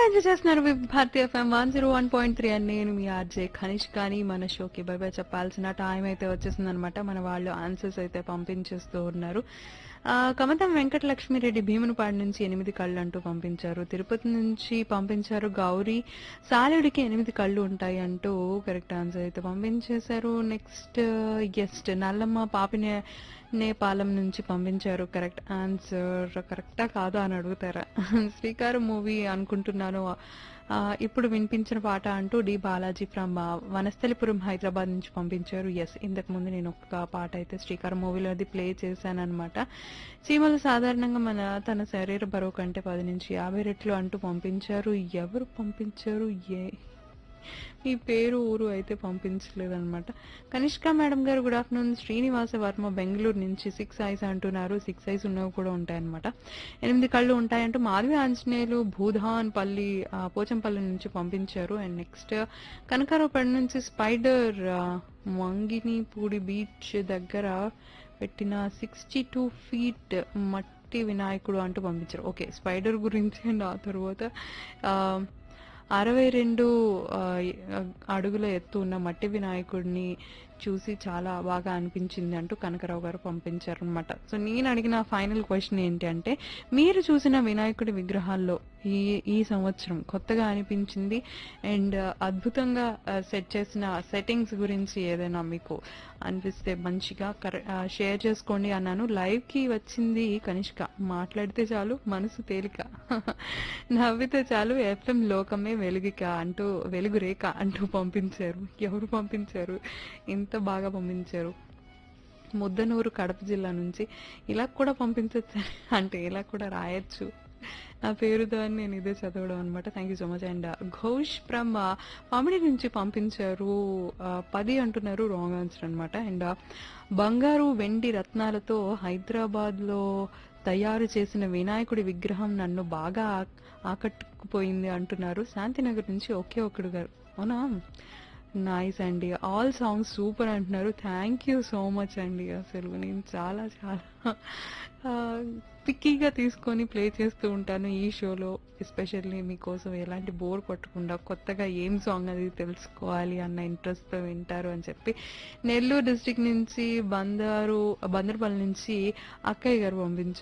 enjoy చేస్తున్నారు with Bharathi FM one zero one point three అని నేను మీ ఆర్జే ఖనిష్ కానీ మన షోకి బై బై చెప్పాల్సిన టైం అయితే వచ్చేసింది అనమాట మన వాళ్ళు ఆన్సర్స్ అయితే పంపించేస్తూ ఉన్నారు ఆ, కమతం వెంకటలక్ష్మిరెడ్డి భీమునిపాడు నుంచి ఎనిమిది కళ్ళు అంటూ పంపించారు తిరుపతి నుంచి పంపించారు గౌరీ సాలుడికి ఎనిమిది కళ్ళు ఉంటాయి అంటూ కరెక్ట్ ఆన్సర్ అయితే పంపించేశారు నెక్స్ట్ ఎస్ట్ నల్లమ్మ పాపినే నేపాలం నుంచి పంపించారు కరెక్ట్ ఆన్సర్ కరెక్టా కాదా అని అడుగుతారా శ్రీకారం మూవీ అనుకుంటున్నాను ఆ, ఇప్పుడు వినిపించిన పాట అంటూ డి బాలాజీ ఫ్రమ్ వనస్థలిపురం హైదరాబాద్ నుంచి పంపించారు ఎస్ ఇంతకు ముందు నేను ఒక పాట అయితే శ్రీకారం మూవీలో అది ప్లే చేశాను అనమాట చీమలు సాధారణంగా మన తన శరీర బరువు కంటే పది నుంచి యాభై రెట్లు అంటూ పంపించారు ఎవరు పంపించారు ఏ మీ పేరు ఊరు అయితే పంపించలేదన్నమాట కనిష్క మేడం గారు గుడ్ ఆఫ్టర్నూన్ శ్రీనివాస వర్మ బెంగళూరు నుంచి సిక్స్ ఐస్ అంటున్నారు సిక్స్ ఐస్ ఉన్నవి కూడా ఉంటాయన్నమాట ఎనిమిది కళ్ళు ఉంటాయంటూ మాధవి ఆంజనేయులు భూధాన్ పల్లి ఆ, పోచంపల్లి నుంచి పంపించారు అండ్ నెక్స్ట్ కనకారావుపేట నుంచి స్పైడర్ మంగినిపూడి బీచ్ దగ్గర పెట్టిన సిక్స్టీ టూ ఫీట్ మట్టి వినాయకుడు అంటూ పంపించారు ఓకే స్పైడర్ గురించి అండ్ ఆ తర్వాత ఆ, అరవై రెండు ఆ, అడుగుల ఎత్తు ఉన్న మట్టి వినాయకుడిని చూసి చాలా బాగా అనిపించింది అంటూ కనకరావు గారు పంపించారు అనమాట సో నేను అడిగిన ఫైనల్ క్వశ్చన్ ఏంటి అంటే మీరు చూసిన వినాయకుడి విగ్రహాల్లో ఈ ఈ సంవత్సరం కొత్తగా అనిపించింది అండ్ అద్భుతంగా సెట్ చేసిన సెట్టింగ్స్ గురించి ఏదైనా మీకు అనిపిస్తే మంచిగా షేర్ చేసుకోండి అన్నాను లైవ్ కి వచ్చింది కనిష్క మాట్లాడితే చాలు మనసు తేలిక నవ్వితే చాలు ఎఫ్ఎం లోకమే వెలుగిక అంటూ వెలుగు రేఖ అంటూ పంపించారు ఎవరు పంపించారు ఇంత బాగా పంపించారు ముద్దనూరు కడప జిల్లా నుంచి ఇలా కూడా పంపించచ్చు అంటే ఇలా కూడా రాయొచ్చు నా పేరుతో అని నేను ఇదే చదవడం అనమాట thank you so much and Ghosh from comedy నుంచి పంపించారు ఆ, పది అంటున్నారు రాంగ్ ఆన్సర్ అనమాట అండ్ బంగారు వెండి రత్నాలతో హైదరాబాద్ లో తయారు చేసిన వినాయకుడి విగ్రహం నన్ను బాగా ఆ- ఆకట్టుకుపోయింది అంటున్నారు శాంతినగర్ నుంచి ఒకే ఒక్కడు గారు అవునా నైస్ అండి ఆల్ సాంగ్స్ సూపర్ అంటున్నారు థ్యాంక్ యూ సో మచ్ అండి అసలు నేను చాలా చాలా పిక్కీగా తీసుకొని ప్లే చేస్తూ ఉంటాను ఈ షోలో ఎస్పెషల్లీ మీకోసం ఎలాంటి బోర్ కొట్టకుండా కొత్తగా ఏం సాంగ్ అది తెలుసుకోవాలి అన్న ఇంట్రెస్ట్తో వింటారు అని చెప్పి నెల్లూరు డిస్ట్రిక్ట్ నుంచి బందారు బందర్పల్లి నుంచి అక్కయ్య గారు పంపించారు